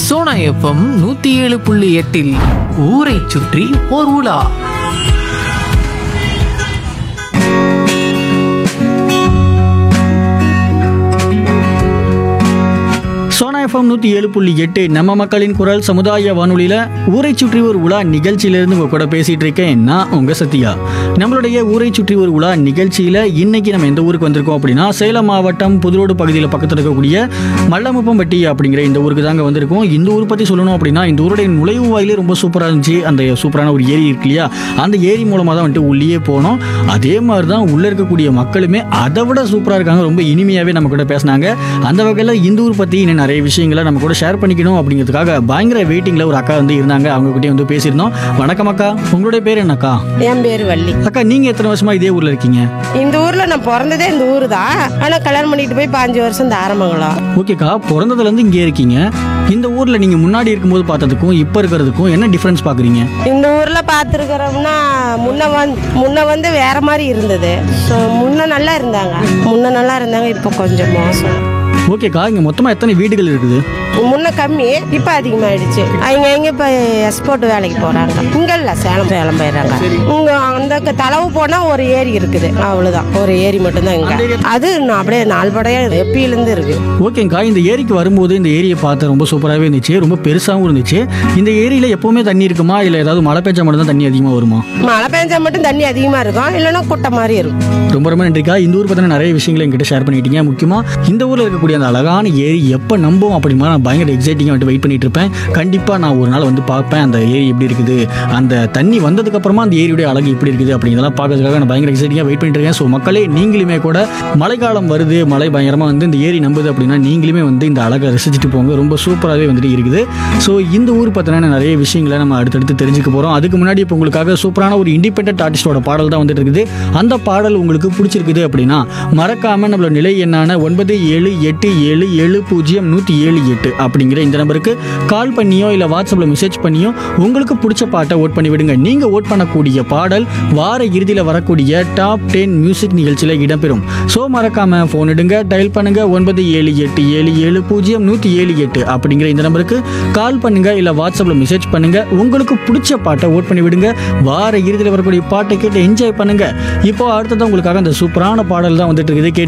Sona FM நூத்தி ஏழு புள்ளி எட்டில் ஊரை சுற்றி ஓர் உலா சோனா எஃப்எம் நூற்றி ஏழு புள்ளி எட்டு நம்ம மக்களின் குரல் சமுதாய வானொலியில் ஊரை சுற்றி ஒரு உலா நிகழ்ச்சியிலேருந்து உங்கள் கூட பேசிகிட்டு இருக்கேன் நான் உங்கள் சத்யா நம்மளுடைய ஊரை சுற்றி ஒரு உலா நிகழ்ச்சியில் இன்னைக்கு நம்ம எந்த ஊருக்கு வந்திருக்கோம் அப்படின்னா சேலம் மாவட்டம் புதுரோடு பகுதியில் பக்கத்தில் இருக்கக்கூடிய மல்லமுப்பம்பட்டி அப்படிங்கிற இந்த ஊருக்கு தாங்க வந்திருக்கோம் இந்த ஊர் பற்றி சொல்லணும் அப்படின்னா இந்த ஊருடைய நுழைவு வாயிலே ரொம்ப சூப்பராக இருந்துச்சு அந்த சூப்பரான ஒரு ஏரி இருக்கு இல்லையா அந்த ஏரி மூலமாக தான் வந்துட்டு உள்ளேயே போனோம் அதே மாதிரி தான் உள்ளே இருக்கக்கூடிய மக்களுமே அதை விட சூப்பராக இருக்காங்க ரொம்ப இனிமையாகவே நம்ம கூட பேசினாங்க அந்த வகையில் இந்த ஊர் பற்றி இன்னும் நிறைய விஷயங்களை நம்ம கூட ஷேர் பண்ணிக்கணும் அப்படிங்கிறதுக்காக பயங்கர வெயிட்டிங்கில் ஒரு அக்கா வந்து இருந்தாங்க அவங்க கிட்டே வந்து பேசியிருந்தோம் வணக்கம் அக்கா உங்களுடைய பேர் என்னக்கா என் பேர் வள்ளி அக்கா நீங்கள் எத்தனை வருஷமா இதே ஊரில் இருக்கீங்க இந்த ஊர்ல நான் பிறந்ததே இந்த ஊர் தான் ஆனா கல்யாணம் பண்ணிட்டு போய் பாஞ்சு வருஷம் இந்த ஆரம்பங்களம் ஓகேக்கா பிறந்ததுலேருந்து இங்கே இருக்கீங்க இந்த ஊரில் நீங்கள் முன்னாடி இருக்கும்போது பார்த்ததுக்கும் இப்போ இருக்கிறதுக்கும் என்ன டிஃப்ரென்ஸ் பார்க்குறீங்க இந்த ஊர்ல பாத்துருக்கிறோம்னா முன்ன வந்து முன்ன வந்து வேற மாதிரி இருந்தது ஸோ முன்ன நல்லா இருந்தாங்க முன்ன நல்லா இருந்தாங்க இப்போ கொஞ்சம் மோசம் ஓகேக்கா இங்கே மொத்தமாக எத்தனை வீடுகள் இருக்குது முன்ன கம்மி இப்போ அதிகமாயிடுச்சு அவங்க எங்க இப்போ எக்ஸ்போர்ட் வேலைக்கு போறாங்க இங்க இல்ல சேலம் சேலம் போயிடுறாங்க இங்க அந்த க- தளவு போனா ஒரு ஏரி இருக்குது அவ்வளவுதான் ஒரு ஏரி மட்டும்தான் இங்க அது நான் அப்படியே நாள்படையா எப்பியிலேருந்து இருக்கு ஓகேங்கா இந்த ஏரிக்கு வரும்போது இந்த ஏரியை பார்த்து ரொம்ப சூப்பராகவே இருந்துச்சு ரொம்ப பெருசாகவும் இருந்துச்சு இந்த ஏரியில் எப்போவுமே தண்ணி இருக்குமா இல்லை ஏதாவது மழை பெஞ்சா மட்டும் தான் தண்ணி அதிகமாக வருமா மழை பெஞ்சா மட்டும் தண்ணி அதிகமா இருக்கும் இல்லைன்னா குட்டை மாதிரி இருக்கும் ரொம்ப ரொம்ப நன்றிக்கா இந்த ஊர் பற்றின நிறைய விஷயங்களை என்கிட்ட ஷேர் பண்ணிட்டீங்க முக்கியமாக இந்த ஊரில் இருக்கக்கூடிய அந்த அழகான ஏரி எப்போ நம்பும் அப்படிமா நான் பயங்கர எக்ஸைட்டிங்காக வந்துட்டு வெயிட் பண்ணிட்டு இருப்பேன் கண்டிப்பாக நான் ஒரு நாள் வந்து பார்ப்பேன் அந்த ஏரி எப்படி இருக்குது அந்த தண்ணி வந்ததுக்கப்புறமா அந்த ஏரியுடைய அழகு எப்படி இருக்குது அப்படிங்கிறதெல்லாம் பார்க்கறதுக்காக நான் பயங்கர எக்ஸைட்டிங்காக வெயிட் பண்ணிட்டு இருக்கேன் ஸோ மக்களே நீங்களுமே கூட மழைக்காலம் வருது மழை பயங்கரமாக வந்து இந்த ஏரி நம்புது அப்படின்னா நீங்களுமே வந்து இந்த அழகை ரசிச்சுட்டு போங்க ரொம்ப சூப்பராகவே வந்துட்டு இருக்குது ஸோ இந்த ஊர் பற்றின நிறைய விஷயங்களை நம்ம அடுத்தடுத்து தெரிஞ்சுக்க போகிறோம் அதுக்கு முன்னாடி இப்போ உங்களுக்காக சூப்பரான ஒரு இண்டிபெண்டன்ட் ஆர்டிஸ்டோட பாடல் தான் வந்துட்டு இருக்குது அந்த பாடல் உங்களுக்கு பிடிச்சிருக்குது அப்படின்னா மறக்காம நம்மளோட நிலை எண்ணான ஒன்பது ஏழு எட்டு ஏழு ஏழு பூஜ்ஜியம் நூற்றி ஏழு எட்டு அப்படிங்கிற இந்த நம்பருக்கு கால் பண்ணியோ இல்லை வாட்ஸ்அப்பில் மெசேஜ் பண்ணியோ உங்களுக்கு பிடிச்ச பாட்டை ஓட் பண்ணி விடுங்க நீங்கள் ஓட் பண்ணக்கூடிய பாடல் வார இறுதியில் வரக்கூடிய டாப் டென் மியூசிக் நிகழ்ச்சியில் இடம்பெறும் ஸோ மறக்காம ஃபோன் எடுங்க டயல் பண்ணுங்க ஒன்பது ஏழு எட்டு ஏழு ஏழு பூஜ்ஜியம் நூற்றி ஏழு எட்டு அப்படிங்கிற இந்த நம்பருக்கு கால் பண்ணுங்க இல்லை வாட்ஸ்அப்பில் மெசேஜ் பண்ணுங்க உங்களுக்கு பிடிச்ச பாட்டை ஓட் பண்ணி விடுங்க வார இறுதியில் வரக்கூடிய பாட்டை கேட்டு என்ஜாய் பண்ணுங்க இப்போ அடுத்ததான் உங்களுக்காக அந்த சூப்பரான பாடல் தான் வந்துட்டு இருக்குது கேட்டு